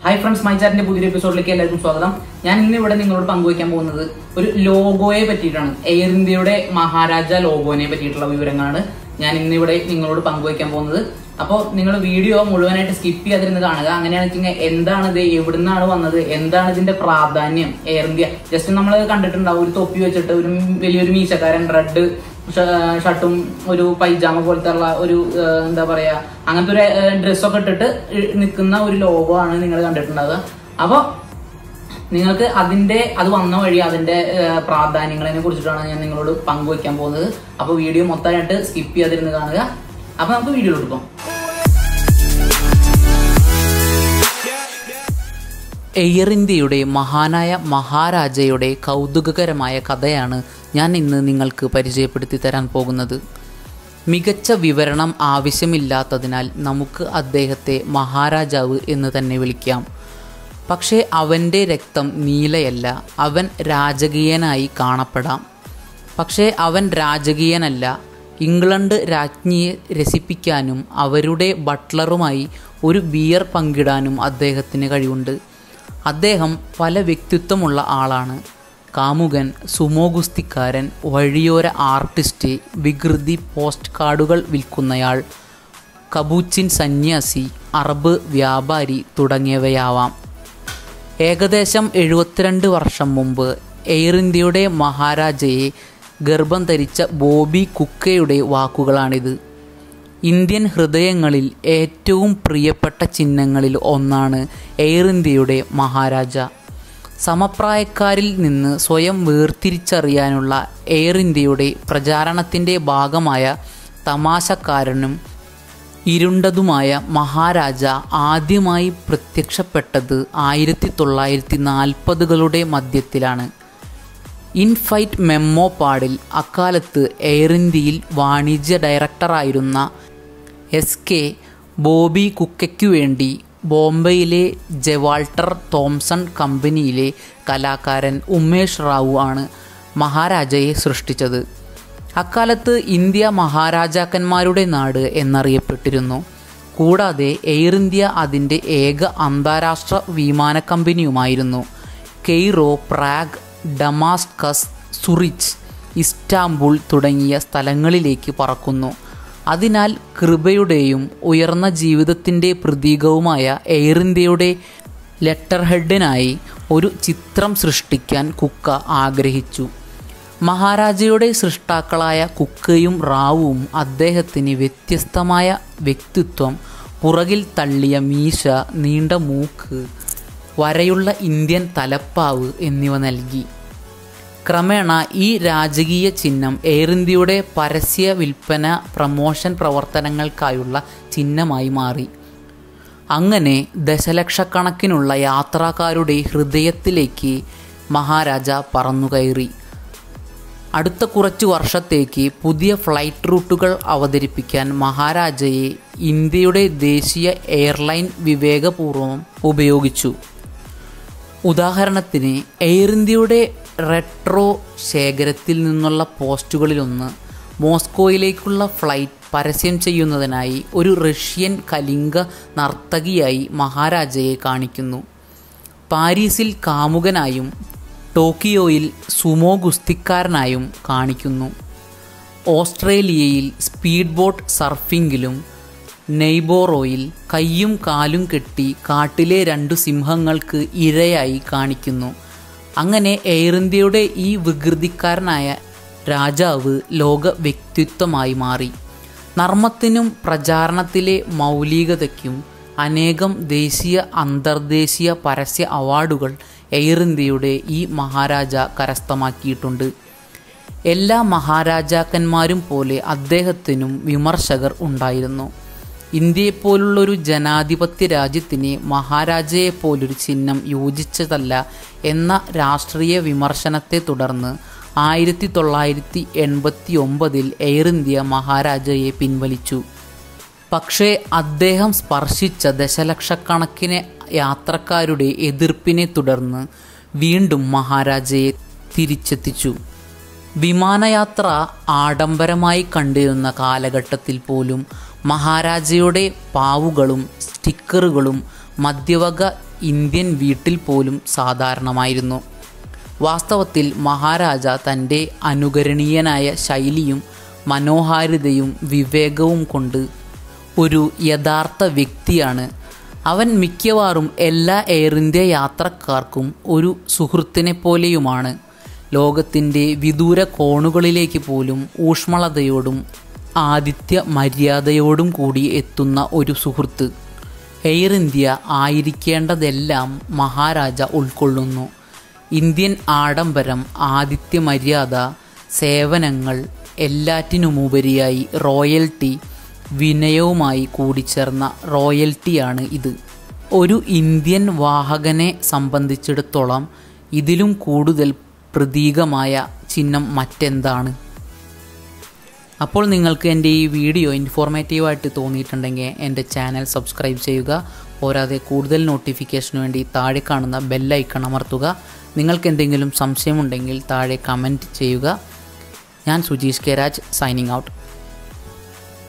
hi friends my ചാറ്റിന്റെ പുതിയൊരു എപ്പിസോഡിലേക്ക് എല്ലാവർക്കും സ്വാഗതം ഞാൻ ഇന്ന് ഇവിടെ നിങ്ങളോട് പങ്കുവയ്ക്കാൻ പോകുന്നത് ഒരു ലോഗോയെ പറ്റിയിട്ടാണ് എയർ ഇന്ത്യയുടെ മഹാരാജ ലോഗോനെ പറ്റിയിട്ടുള്ള വിവരങ്ങളാണ് ഞാൻ ഇന്ന് ഇവിടെ നിങ്ങളോട് പങ്കുവയ്ക്കാൻ പോകുന്നത് അപ്പോൾ നിങ്ങൾ വീഡിയോ മുഴുവനായിട്ട് സ്കിപ്പ് ചെയ്യാതിരുന്ന് കാണുക അങ്ങനെയാണെന്ന് വെച്ചാൽ എന്താണ് ഇത് എവിടുന്നാണ് വന്നത് എന്താണ് ഇതിന്റെ പ്രാധാന്യം എയർ ഇന്ത്യ ജസ്റ്റ് നമ്മൾ കണ്ടിട്ടുണ്ടാവും ഒരു തൊപ്പി വെച്ചിട്ട് ഒരു വലിയൊരു മീശക്കാരൻ റെഡ് ഷർട്ടും ഒരു പൈജാമ പോലത്തെ ഉള്ള ഒരു ആ, എന്താ പറയാ അങ്ങനത്തെ ഒരു ഡ്രസ്സൊക്കെ ഇട്ടിട്ട് നിൽക്കുന്ന ഒരു ലോഗോ ആണ് നിങ്ങൾ കണ്ടിട്ടുണ്ടാവുക അപ്പോൾ നിങ്ങൾക്ക് അതിന്റെ അത് വന്ന വഴി അതിന്റെ ആ, പ്രാധാന്യങ്ങളെ കുറിച്ചിട്ടാണ് ഞാൻ നിങ്ങളോട് പങ്കുവയ്ക്കാൻ പോകുന്നത് അപ്പോൾ വീഡിയോ മൊത്തമായിട്ട് സ്കിപ്പ് ചെയ്യാതിരുന്ന് കാണുക അപ്പോൾ നമുക്ക് വീഡിയോയിലോട്ട് പോകാം എയർ ഇന്ത്യയുടെ മഹാനായ മഹാരാജയുടെ കൗതുകകരമായ കഥയാണ് ഞാൻ ഇന്ന് നിങ്ങൾക്ക് പരിചയപ്പെടുത്തി തരാൻ പോകുന്നത് മികച്ച വിവരണം ആവശ്യമില്ലാത്തതിനാൽ നമുക്ക് അദ്ദേഹത്തെ മഹാരാജാവ് എന്ന് തന്നെ വിളിക്കാം പക്ഷേ അവൻ്റെ രക്തം നീലയല്ല അവൻ രാജകീയനായി കാണപ്പെടാം പക്ഷേ അവൻ രാജകീയനല്ല ഇംഗ്ലണ്ട് രാജ്ഞിയെ രസിപ്പിക്കാനും അവരുടെ ബട്ട്ലറുമായി ഒരു ബിയർ പങ്കിടാനും അദ്ദേഹത്തിന് കഴിവുണ്ട് അദ്ദേഹം പല വ്യക്തിത്വമുള്ള ആളാണ് കാമുകൻ സുമോ ഗുസ്തിക്കാരൻ വഴിയോര ആർട്ടിസ്റ്റ് വികൃതി പോസ്റ്റ് കാർഡുകൾ വിൽക്കുന്നയാൾ കബൂച്ചിൻ സന്യാസി അറബ് വ്യാപാരി തുടങ്ങിയവയാവാം ഏകദേശം എഴുപത്തിരണ്ട് വർഷം മുമ്പ് എയർ ഇന്ത്യയുടെ മഹാരാജയെ ഗർഭം ധരിച്ച ബോബി കുക്കയുടെ വാക്കുകളാണിത് ഇന്ത്യൻ ഹൃദയങ്ങളിൽ ഏറ്റവും പ്രിയപ്പെട്ട ചിഹ്നങ്ങളിൽ ഒന്നാണ് എയർ ഇന്ത്യയുടെ മഹാരാജ സമപ്രായക്കാരിൽ നിന്ന് സ്വയം വേർതിരിച്ചറിയാനുള്ള എയർ ഇന്ത്യയുടെ പ്രചാരണത്തിൻ്റെ ഭാഗമായ തമാശക്കാരനും ഇരുണ്ടതുമായ മഹാരാജ ആദ്യമായി പ്രത്യക്ഷപ്പെട്ടത് ആയിരത്തി തൊള്ളായിരത്തി നാൽപ്പതുകളുടെ മധ്യത്തിലാണ് ഇൻഫൈറ്റ് മെമ്മോ പാഡിൽ അക്കാലത്ത് എയർ ഇന്ത്യയിൽ വാണിജ്യ ഡയറക്ടറായിരുന്ന എസ് കെ ബോബി കുക്കയ്ക്കു വേണ്ടി ബോംബെയിലെ ജവാൾട്ടർ തോംസൺ കമ്പനിയിലെ കലാകാരൻ ഉമേഷ് റാവു ആണ് മഹാരാജയെ സൃഷ്ടിച്ചത് അക്കാലത്ത് ഇന്ത്യ മഹാരാജാക്കന്മാരുടെ നാട് എന്നറിയപ്പെട്ടിരുന്നു കൂടാതെ എയർ ഇന്ത്യ അതിൻ്റെ ഏക അന്താരാഷ്ട്ര വിമാന കമ്പനിയുമായിരുന്നു Cairo Prague Damascus Zurich Istanbul തുടങ്ങിയ സ്ഥലങ്ങളിലേക്ക് പറക്കുന്നു അതിനാൽ കൃപയുടെയും ഉയർന്ന ജീവിതത്തിൻ്റെ പ്രതീകവുമായ എയർ ഇന്ത്യയുടെ ലെറ്റർ ഹെഡിനായി ഒരു ചിത്രം സൃഷ്ടിക്കാൻ കുക്ക ആഗ്രഹിച്ചു മഹാരാജയുടെ സൃഷ്ടാക്കളായ കുക്കയും റാവുവും അദ്ദേഹത്തിന് വ്യത്യസ്തമായ വ്യക്തിത്വം പുറകിൽ തള്ളിയ മീശ നീണ്ട മൂക്ക് വരയുള്ള ഇന്ത്യൻ തലപ്പാവ് എന്നിവ നൽകി ക്രമേണ ഈ രാജകീയ ചിഹ്നം എയർ ഇന്ത്യയുടെ പരസ്യ വിൽപ്പന പ്രമോഷൻ പ്രവർത്തനങ്ങൾക്കായുള്ള ചിഹ്നമായി മാറി അങ്ങനെ ദശലക്ഷക്കണക്കിനുള്ള യാത്രക്കാരുടെ ഹൃദയത്തിലേക്ക് മഹാരാജ പറന്നുകയറി അടുത്ത കുറച്ച് വർഷത്തേക്ക് പുതിയ ഫ്ലൈറ്റ് റൂട്ടുകൾ അവതരിപ്പിക്കാൻ മഹാരാജയെ ഇന്ത്യയുടെ ദേശീയ എയർലൈൻ വിവേകപൂർവ്വം ഉപയോഗിച്ചു ഉദാഹരണത്തിന് എയർ ഇന്ത്യയുടെ റെട്രോ ശേഖരത്തിൽ നിന്നുള്ള പോസ്റ്റുകളിലൊന്ന് മോസ്കോയിലേക്കുള്ള ഫ്ലൈറ്റ് പരസ്യം ചെയ്യുന്നതിനായി ഒരു റഷ്യൻ കലിംഗ നർത്തകിയായി മഹാരാജയെ കാണിക്കുന്നു പാരീസിൽ കാമുകനായും ടോക്കിയോയിൽ സുമോ ഗുസ്തിക്കാരനായും കാണിക്കുന്നു ഓസ്ട്രേലിയയിൽ സ്പീഡ് ബോട്ട് സർഫിങ്ങിലും നെയ്ബോറോയിൽ കയ്യും കാലും കെട്ടി കാട്ടിലെ രണ്ടു സിംഹങ്ങൾക്ക് ഇരയായി കാണിക്കുന്നു അങ്ങനെ എയർ ഇന്ത്യയുടെ ഈ വികൃതിക്കാരനായ രാജാവ് ലോക വ്യക്തിത്വമായി മാറി നർമ്മത്തിനും പ്രചാരണത്തിലെ മൗലികതയ്ക്കും അനേകം ദേശീയ അന്തർദേശീയ പരസ്യ അവാർഡുകൾ എയർ ഇന്ത്യയുടെ ഈ മഹാരാജ കരസ്ഥമാക്കിയിട്ടുണ്ട് എല്ലാ മഹാരാജാക്കന്മാരും പോലെ അദ്ദേഹത്തിനും വിമർശകർ ഉണ്ടായിരുന്നു ഇന്ത്യയെപ്പോലുള്ളൊരു ജനാധിപത്യ രാജ്യത്തിന് മഹാരാജയെപ്പോലൊരു ചിഹ്നം യോജിച്ചതല്ല എന്ന രാഷ്ട്രീയ വിമർശനത്തെ തുടർന്ന് ആയിരത്തി തൊള്ളായിരത്തി എൺപത്തി ഒമ്പതിൽ എയർ ഇന്ത്യ മഹാരാജയെ പിൻവലിച്ചു പക്ഷേ അദ്ദേഹം സ്പർശിച്ച ദശലക്ഷക്കണക്കിന് യാത്രക്കാരുടെ എതിർപ്പിനെ തുടർന്ന് വീണ്ടും മഹാരാജയെ തിരിച്ചെത്തിച്ചു വിമാനയാത്ര ആഡംബരമായി കണ്ടിരുന്ന കാലഘട്ടത്തിൽ പോലും മഹാരാജയുടെ പാവുകളും സ്റ്റിക്കറുകളും മധ്യവക ഇന്ത്യൻ വീട്ടിൽ പോലും സാധാരണമായിരുന്നു വാസ്തവത്തിൽ മഹാരാജ തൻ്റെ അനുകരണീയനായ ശൈലിയും മനോഹാരിതയും വിവേകവും കൊണ്ട് ഒരു യഥാർത്ഥ വ്യക്തിയാണ് അവൻ മിക്കവാറും എല്ലാ എയർ ഇന്ത്യ യാത്രക്കാർക്കും ഒരു സുഹൃത്തിനെ പോലെയുമാണ് ലോകത്തിൻ്റെ വിദൂര കോണുകളിലേക്ക് പോലും ഊഷ്മളതയോടും ആതിഥ്യ മര്യാദയോടും കൂടി എത്തുന്ന ഒരു സുഹൃത്ത് എയർ ഇന്ത്യ ആയിരിക്കേണ്ടതെല്ലാം മഹാരാജ ഉൾക്കൊള്ളുന്നു ഇന്ത്യൻ ആഡംബരം ആതിഥ്യ മര്യാദ സേവനങ്ങൾ എല്ലാറ്റിനുമുപരിയായി റോയൽറ്റി വിനയവുമായി കൂടിച്ചേർന്ന റോയൽറ്റിയാണ് ഇത് ഒരു ഇന്ത്യൻ വാഹകനെ സംബന്ധിച്ചിടത്തോളം ഇതിലും കൂടുതൽ പ്രതീകമായ ചിഹ്നം മറ്റെന്താണ് അപ്പോൾ നിങ്ങൾക്ക് എൻ്റെ ഈ വീഡിയോ ഇൻഫോർമേറ്റീവായിട്ട് തോന്നിയിട്ടുണ്ടെങ്കിൽ എൻ്റെ ചാനൽ സബ്സ്ക്രൈബ് ചെയ്യുക പോരാതെ കൂടുതൽ നോട്ടിഫിക്കേഷന് വേണ്ടി താഴെ കാണുന്ന ബെല്ലൈക്കൺ അമർത്തുക നിങ്ങൾക്ക് എന്തെങ്കിലും സംശയമുണ്ടെങ്കിൽ താഴെ കമൻറ്റ് ചെയ്യുക ഞാൻ Sujeesh K Raj signing out